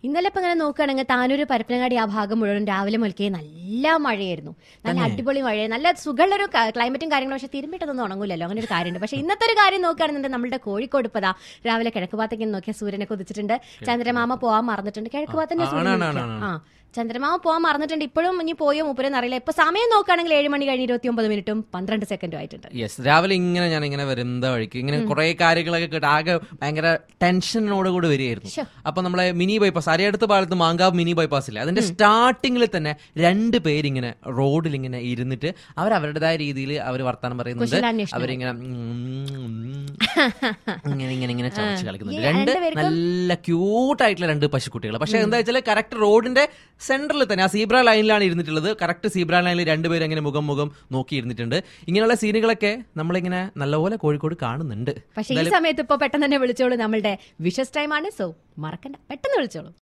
ഇന്നലെ ഇപ്പൊ ഇങ്ങനെ നോക്കുകയാണെങ്കിൽ താനൂര് പരപ്പനങ്ങാടി ആ ഭാഗം മുഴുവൻ രാവിലെ മുതൽക്കേ നല്ല മഴയായിരുന്നു നല്ല അടിപൊളി മഴ നല്ല സുഖമുള്ളൊരു ക- ക്ലൈമറ്റും കാര്യങ്ങളും പക്ഷെ തിരുമ്പിട്ടൊന്നും ഉണങ്ങൂലല്ലോ അങ്ങനെ ഒരു കാര്യമുണ്ട് പക്ഷെ ഇന്നത്തെ ഒരു കാര്യം നോക്കുകയാണെന്നുണ്ടെങ്കിൽ നമ്മുടെ കോഴിക്കോട് ഇപ്പതാ രാവിലെ കിഴക്ക് ഭാഗത്തേക്ക് നോക്കിയാൽ സൂര്യനെ കൊതിച്ചിട്ടുണ്ട് ചന്ദ്രമാമ പോവാൻ മറന്നിട്ടുണ്ട് കിഴക്ക് ഭാഗത്തന്നെ ആ, സൂര്യൻ ആണ്, ആണ്, നിൽക്കുക. ആണ്. ആ ചന്ദ്രമാമ പോവാൻ മറന്നിട്ടുണ്ട് ഇപ്പോഴും ഇനി പോയോ മൂപ്പരെന്ന് അറിയില്ല ഇപ്പൊ സമയം നോക്കുകയാണെങ്കിൽ ഏഴ് മണി കഴിഞ്ഞ് ഇരുപത്തി ഒമ്പത് മിനിറ്റും പന്ത്രണ്ട് സെക്കൻഡും ആയിട്ടുണ്ട് യെസ് രാവിലെ ഇങ്ങനെ ഞാൻ ഇങ്ങനെ വരുന്ന വഴിക്ക് ഇങ്ങനെ കുറെ കാര്യങ്ങളൊക്കെ കേട്ട് ആകെ ഭയങ്കര ടെൻഷനോട് കൂടി വരികയായിരുന്നു ശ്ശോ. അപ്പൊ നമ്മളെ മിനി ബൈപ്പാസ് അരിയടുത്ത പാലത്ത് മാങ്കാവ് മിനി ബൈപ്പാസ് ഇല്ലേ അതിന്റെ സ്റ്റാർട്ടിങ്ങിൽ തന്നെ രണ്ട് പേരിങ്ങനെ റോഡിൽ ഇങ്ങനെ ഇരുന്നിട്ട് അവർ അവരുടേതായ രീതിയിൽ അവർ വർത്താനം പറയുന്നുണ്ട് കുശലാന്വേഷണം. അവരിങ്ങനെ ഉം, ഇങ്ങനെ ഇങ്ങനെ ഇങ്ങനെ ചവച്ച് കളിക്കുന്നുണ്ട് ഈ രണ്ട് രണ്ടുപേർക്കും- നല്ല ക്യൂട്ട് ആയിട്ടുള്ള രണ്ട് പശുക്കുട്ടികൾ പക്ഷെ എന്താ വെച്ചാൽ കറക്റ്റ് റോഡിന്റെ സെന്ററിൽ തന്നെ ആ സീബ്ര ലൈനിലാണ് ഇരുന്നിട്ടുള്ളത് കറക്റ്റ് സീബ്ര ലൈനിൽ രണ്ടുപേരും അങ്ങനെ മുഖം മുഖം നോക്കി ഇരുന്നിട്ടുണ്ട് ഇങ്ങനെയുള്ള സീനുകളൊക്കെ നമ്മളിങ്ങനെ നല്ലപോലെ കോഴിക്കോട് കാണുന്നുണ്ട് പക്ഷെ ഈ സമയത്ത് ഇപ്പൊ പെട്ടെന്ന് തന്നെ വിളിച്ചോളൂ നമ്മളുടെ വിഷസ് ടൈമാണ് സോ മറക്കണ്ട പെട്ടെന്ന് വിളിച്ചോളൂ